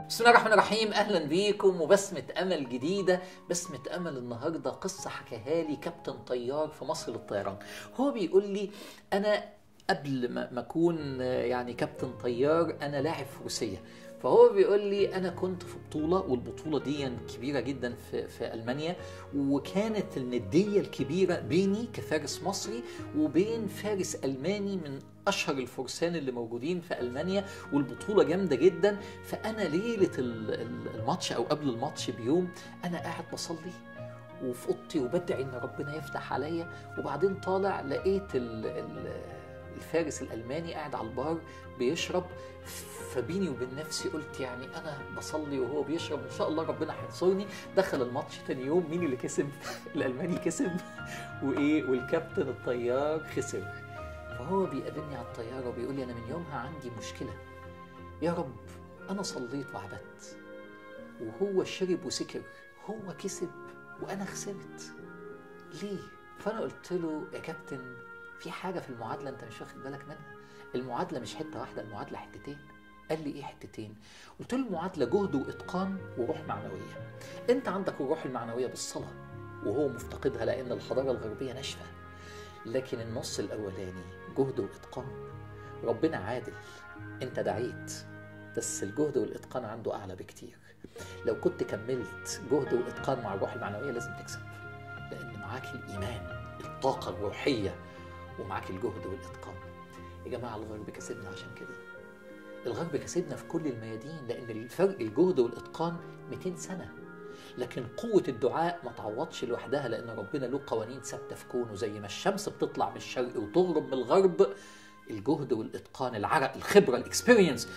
بسم الله الرحمن الرحيم اهلا بيكم وبسمة امل جديدة بسمة امل النهاردة قصة حكاها لي كابتن طيار في مصر للطيران هو بيقول لي انا قبل ما ما اكون يعني كابتن طيار انا لاعب فروسية فهو بيقول لي انا كنت في بطوله والبطوله دي كبيره جدا في في المانيا وكانت النديه الكبيره بيني كفارس مصري وبين فارس الماني من اشهر الفرسان اللي موجودين في المانيا والبطوله جامده جدا فانا ليله ال- ال- الماتش او قبل الماتش بيوم انا قاعد بصلي وفي اوضتي وبدعي ان ربنا يفتح عليا وبعدين طالع لقيت ال ال الفارس الالماني قاعد على البار بيشرب فبيني وبين نفسي قلت يعني انا بصلي وهو بيشرب ان شاء الله ربنا هينصرني دخل الماتش تاني يوم مين اللي كسب الالماني كسب وايه والكابتن الطيار خسر فهو بيقابلني على الطياره وبيقول لي انا من يومها عندي مشكله يا رب انا صليت وعبدت وهو شرب وسكر هو كسب وانا خسرت ليه فانا قلت له يا كابتن في حاجه في المعادله انت مش واخد بالك منها المعادله مش حته واحده المعادله حتتين قال لي ايه حتتين قلت له المعادله جهد واتقان وروح معنويه انت عندك الروح المعنويه بالصلاه وهو مفتقدها لان الحضاره الغربيه ناشفه لكن النص الاولاني جهد واتقان ربنا عادل انت دعيت بس الجهد والاتقان عنده اعلى بكتير لو كنت كملت جهد واتقان مع الروح المعنويه لازم تكسب لان معاك الايمان الطاقه الروحيه ومعاك الجهد والاتقان يا جماعه الغرب كسبنا عشان كده الغرب كسبنا في كل الميادين لان الفرق الجهد والاتقان 200 سنه لكن قوة الدعاء ما تعوضش لوحدها لأن ربنا له قوانين ثابتة في كونه زي ما الشمس بتطلع من الشرق وتغرب من الغرب الجهد والإتقان العرق الخبرة الإكسبيرينس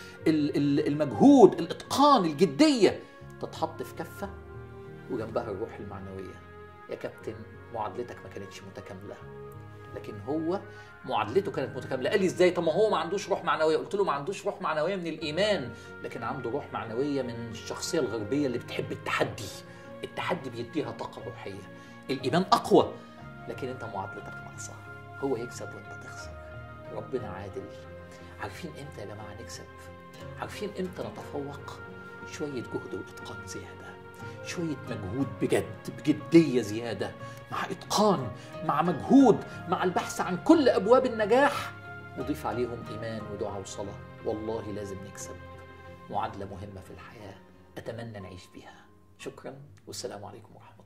المجهود الإتقان الجدية تتحط في كفة وجنبها الروح المعنوية يا كابتن معادلتك ما كانتش متكاملة لكن هو معادلته كانت متكامله قال لي ازاي طب ما هو ما عندوش روح معنويه قلت له ما عندوش روح معنويه من الايمان لكن عنده روح معنويه من الشخصيه الغربيه اللي بتحب التحدي التحدي بيديها طاقه روحيه الايمان اقوى لكن انت معادلتك ناقصه هو يكسب وانت تخسر ربنا عادل عارفين امتى يا جماعه نكسب عارفين امتى نتفوق شويه جهد واتقان زياده شوية مجهود بجد بجدية زيادة مع إتقان مع مجهود مع البحث عن كل أبواب النجاح وضيف عليهم إيمان ودعاء وصلاة والله لازم نكسب معادلة مهمة في الحياة أتمنى نعيش بيها شكرا والسلام عليكم ورحمة الله